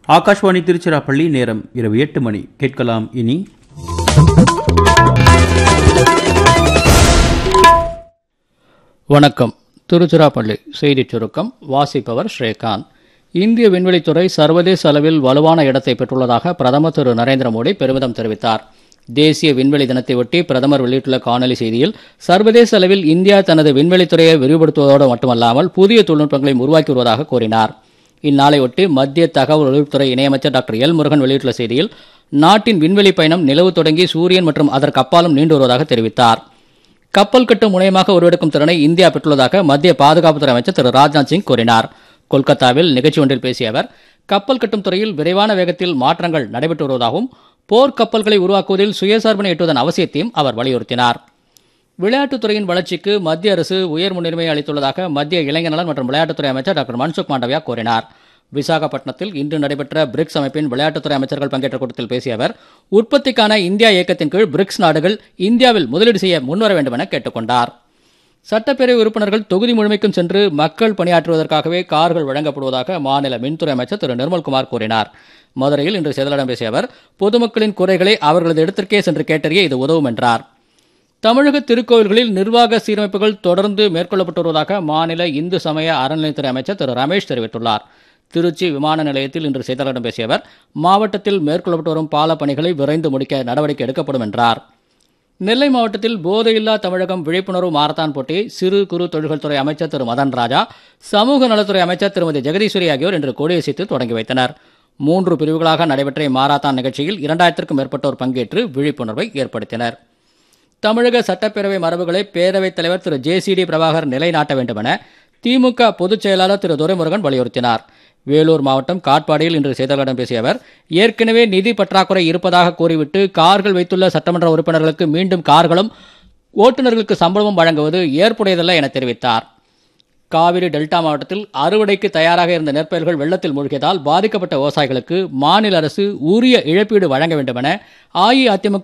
ஆகாஷ்வாணி திருச்சிராப்பள்ளி நேரம் இரவு எட்டு மணி கேட்கலாம் இனி வணக்கம் திருச்சிராப்பள்ளி செய்திச் சுருக்கம் வாசிப்பவர் ஸ்ரீகாந்த் இந்திய விண்வெளித்துறை சர்வதேச அளவில் வலுவான இடத்தை பெற்றுள்ளதாக பிரதமர் திரு நரேந்திர மோடி பெருமிதம் தெரிவித்தார் தேசிய விண்வெளி தினத்தை ஒட்டி பிரதமர் வெளியிட்டுள்ள காணொலி செய்தியில் சர்வதேச அளவில் இந்தியா தனது விண்வெளித்துறையை விரிவுபடுத்துவதோடு மட்டுமல்லாமல் புதிய தொழில்நுட்பங்களையும் உருவாக்கி வருவதாக கூறினார் இந்நாளையொட்டி மத்திய தகவல் ஒலிபரப்புத்துறை இணையமைச்சர் டாக்டர் எல் முருகன் வெளியிட்டுள்ள செய்தியில் நாட்டின் விண்வெளி பயணம் நிலவு தொடங்கி சூரியன் மற்றும் அதற்கு அப்பாலும் நீண்டு வருவதாக தெரிவித்தார் கப்பல் கட்டும் முனையமாக உருவெடுக்கும் திறனை இந்தியா பெற்றுள்ளதாக மத்திய பாதுகாப்புத்துறை அமைச்சர் திரு ராஜ்நாத் சிங் கூறினார் கொல்கத்தாவில் நிகழ்ச்சி ஒன்றில் பேசிய அவர் கப்பல் கட்டும் துறையில் விரைவான வேகத்தில் மாற்றங்கள் நடைபெற்று வருவதாகவும் போர் கப்பல்களை உருவாக்குவதில் சுயசார்பினை எட்டுவதன் அவசியத்தையும் அவர் வலியுறுத்தினார் விளையாட்டுத் துறையின் வளர்ச்சிக்கு மத்திய அரசு உயர் முன்னுரிமை அளித்துள்ளதாக மத்திய இளைஞர் நலன் மற்றும் விளையாட்டுத்துறை அமைச்சர் டாக்டர் மன்சுக் மாண்டவியா கூறினார் விசாகப்பட்டினத்தில் இன்று நடைபெற்ற பிரிக்ஸ் அமைப்பின் விளையாட்டுத்துறை அமைச்சர்கள் பங்கேற்ற கூட்டத்தில் பேசிய அவர் உற்பத்திக்கான இந்தியா இயக்கத்தின் கீழ் பிரிக்ஸ் நாடுகள் இந்தியாவில் முதலீடு செய்ய முன்வர வேண்டும் என கேட்டுக்கொண்டார் சட்டப்பேரவை உறுப்பினர்கள் தொகுதி முழுமைக்கும் சென்று மக்கள் பணியாற்றுவதற்காகவே கார்கள் வழங்கப்படுவதாக மாநில மின்துறை அமைச்சர் திரு நிர்மல்குமார் கூறினார் மதுரையில் இன்று செய்தியாளர்களிடம் பேசிய அவர் பொதுமக்களின் குறைகளை அவர்களது இடத்திற்கே சென்று கேட்டறிய இது உதவும் என்றார் தமிழக திருக்கோவில்களில் நிர்வாக சீரமைப்புகள் தொடர்ந்து மேற்கொள்ளப்பட்டு வருவதாக மாநில இந்து சமய அறநிலையத்துறை அமைச்சர் திரு ரமேஷ் தெரிவித்துள்ளார் திருச்சி விமான நிலையத்தில் இன்று செய்தியாளர்களிடம் பேசிய அவர் மாவட்டத்தில் மேற்கொள்ளப்பட்டு வரும் பால பணிகளை விரைந்து முடிக்க நடவடிக்கை எடுக்கப்படும் என்றார் நெல்லை மாவட்டத்தில் போதையில்லா தமிழகம் விழிப்புணர்வு மாரத்தான் போட்டியை சிறு குறு தொழில்கள் துறை அமைச்சர் திரு மதன் ராஜா சமூக நலத்துறை அமைச்சர் திருமதி ஜெகதீஸ்வரி ஆகியோர் இன்று கொடியசைத்து தொடங்கி வைத்தனர் மூன்று பிரிவுகளாக நடைபெற்ற இம்மாரத்தான் நிகழ்ச்சியில் இரண்டாயிரத்திற்கும் மேற்பட்டோர் பங்கேற்று விழிப்புணர்வை ஏற்படுத்தினர் தமிழக சட்டப்பேரவை மரபுகளை பேரவைத் தலைவர் திரு ஜே சி டி பிரபாகர் நிலைநாட்ட வேண்டும் என திமுக பொதுச் செயலாளர் திரு துரைமுருகன் வலியுறுத்தினார் வேலூர் மாவட்டம் காட்பாடியில் இன்று செய்தியாளர்களிடம் பேசிய அவர் ஏற்கனவே நிதி பற்றாக்குறை இருப்பதாக கூறிவிட்டு கார்கள் வைத்துள்ள சட்டமன்ற உறுப்பினர்களுக்கு மீண்டும் கார்களும் ஓட்டுநர்களுக்கு சம்பளமும் வழங்குவது ஏற்புடையதல்ல என தெரிவித்தார் காவிரி டெல்டா மாவட்டத்தில் அறுவடைக்கு தயாராக இருந்த நெற்பயிர்கள் வெள்ளத்தில் மூழ்கியதால் பாதிக்கப்பட்ட விவசாயிகளுக்கு மாநில அரசு உரிய இழப்பீடு வழங்க வேண்டும் என அஇஅதிமுக